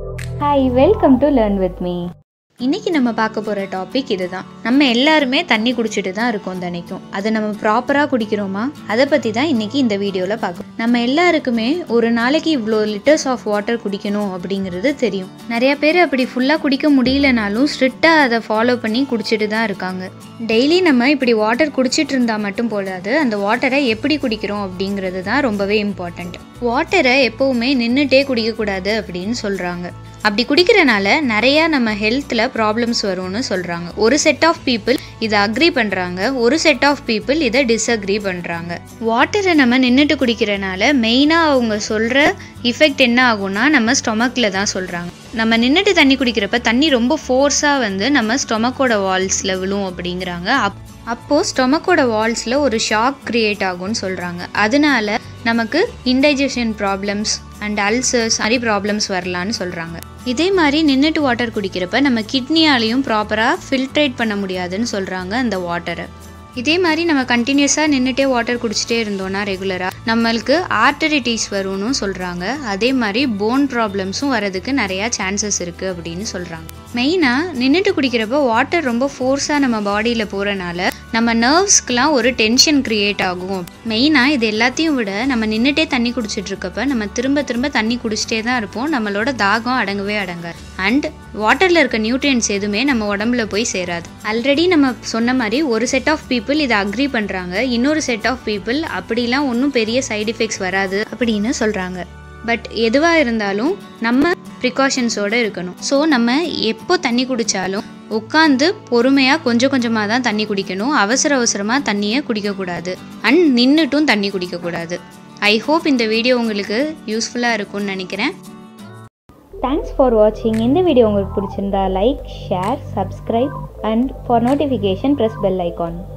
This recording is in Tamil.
hi welcome to learn with me இன்னைக்கு நம்ம பார்க்க போகிற டாபிக் இதுதான் நம்ம எல்லாருமே தண்ணி குடிச்சிட்டு தான் இருக்கோம் தினைக்கும் அதை நம்ம ப்ராப்பராக குடிக்கிறோமா அதை பற்றி தான் இன்னைக்கு இந்த வீடியோவில் பார்க்கணும் நம்ம எல்லாருக்குமே ஒரு நாளைக்கு இவ்வளோ லிட்டர்ஸ் ஆஃப் வாட்டர் குடிக்கணும் அப்படிங்கிறது தெரியும் நிறைய பேர் அப்படி ஃபுல்லாக குடிக்க முடியலனாலும் ஸ்ட்ரிக்டாக அதை ஃபாலோ பண்ணி குடிச்சிட்டு தான் இருக்காங்க டெய்லி நம்ம இப்படி வாட்டர் குடிச்சிட்டு இருந்தால் மட்டும் போதாது அந்த வாட்டரை எப்படி குடிக்கிறோம் அப்படிங்கிறது தான் ரொம்பவே இம்பார்ட்டண்ட் வாட்டரை எப்போவுமே நின்றுட்டே குடிக்கக்கூடாது அப்படின்னு சொல்கிறாங்க அப்படி குடிக்கிறனால நிறையா நம்ம ஹெல்த்தில் ப்ராப்ளம்ஸ் வரும்னு சொல்கிறாங்க ஒரு செட் ஆஃப் பீப்புள் இதை அக்ரி பண்ணுறாங்க ஒரு செட் ஆஃப் பீப்புள் இதை டிஸ்அக்ரி பண்ணுறாங்க வாட்டரை நம்ம நின்றுட்டு குடிக்கிறனால மெயினாக அவங்க சொல்கிற இஃபெக்ட் என்ன ஆகும்னா நம்ம ஸ்டொமக்கில் தான் சொல்கிறாங்க நம்ம நின்றுட்டு தண்ணி குடிக்கிறப்ப தண்ணி ரொம்ப ஃபோர்ஸாக வந்து நம்ம ஸ்டொமக்கோட வால்ஸில் விழும் அப்படிங்கிறாங்க அப் அப்போது ஸ்டொமக்கோட வால்ஸில் ஒரு ஷாக் க்ரியேட் ஆகும்னு சொல்கிறாங்க அதனால நமக்கு இன்டைஜஷன் ப்ராப்ளம்ஸ் அண்ட் அல்சர்ஸ் மாதிரி ப்ராப்ளம்ஸ் வரலான்னு சொல்கிறாங்க இதே மாதிரி நின்றுட்டு வாட்டர் குடிக்கிறப்ப நம்ம கிட்னியாலையும் ப்ராப்பராக ஃபில்ட்ரேட் பண்ண முடியாதுன்னு சொல்கிறாங்க அந்த வாட்டரை இதே மாதிரி நம்ம கண்டினியூஸாக நின்றுட்டே வாட்டர் குடிச்சிட்டே இருந்தோம்னா ரெகுலராக நம்மளுக்கு ஆர்டரிட்டிஸ் வரும்னு சொல்கிறாங்க அதே மாதிரி போன் ப்ராப்ளம்ஸும் வரதுக்கு நிறையா சான்சஸ் இருக்குது அப்படின்னு சொல்கிறாங்க மெயினாக நின்றுட்டு குடிக்கிறப்போ வாட்டர் ரொம்ப ஃபோர்ஸாக நம்ம பாடியில் போகிறனால நம்ம நர்வ்ஸ்க்கெலாம் ஒரு டென்ஷன் க்ரியேட் ஆகும் மெயினாக இது எல்லாத்தையும் விட நம்ம நின்றுட்டே தண்ணி குடிச்சிட்டு இருக்கப்ப நம்ம திரும்ப திரும்ப தண்ணி குடிச்சிட்டே தான் இருப்போம் நம்மளோட தாகம் அடங்கவே அடங்காது அண்ட் வாட்டரில் இருக்க நியூட்ரியன்ஸ் எதுவுமே நம்ம உடம்புல போய் சேராது ஆல்ரெடி நம்ம சொன்ன மாதிரி ஒரு செட் ஆஃப் பீப்புள் இதை அக்ரி பண்ணுறாங்க இன்னொரு செட் ஆஃப் பீப்புள் அப்படிலாம் ஒன்றும் பெரிய சைடு எஃபெக்ட்ஸ் வராது அப்படின்னு சொல்கிறாங்க பட் எதுவாக இருந்தாலும் நம்ம ப்ரிகாஷன்ஸோடு இருக்கணும் ஸோ நம்ம எப்போ தண்ணி குடித்தாலும் உட்காந்து பொறுமையாக கொஞ்சம் கொஞ்சமாக தான் தண்ணி குடிக்கணும் அவசர அவசரமாக தண்ணியை குடிக்கக்கூடாது அண்ட் நின்றுட்டும் தண்ணி குடிக்கக்கூடாது ஐ ஹோப் இந்த வீடியோ உங்களுக்கு யூஸ்ஃபுல்லாக இருக்கும்னு நினைக்கிறேன் தேங்க்ஸ் ஃபார் வாட்சிங் இந்த வீடியோ உங்களுக்கு பிடிச்சிருந்தா like share subscribe and for notification press bell icon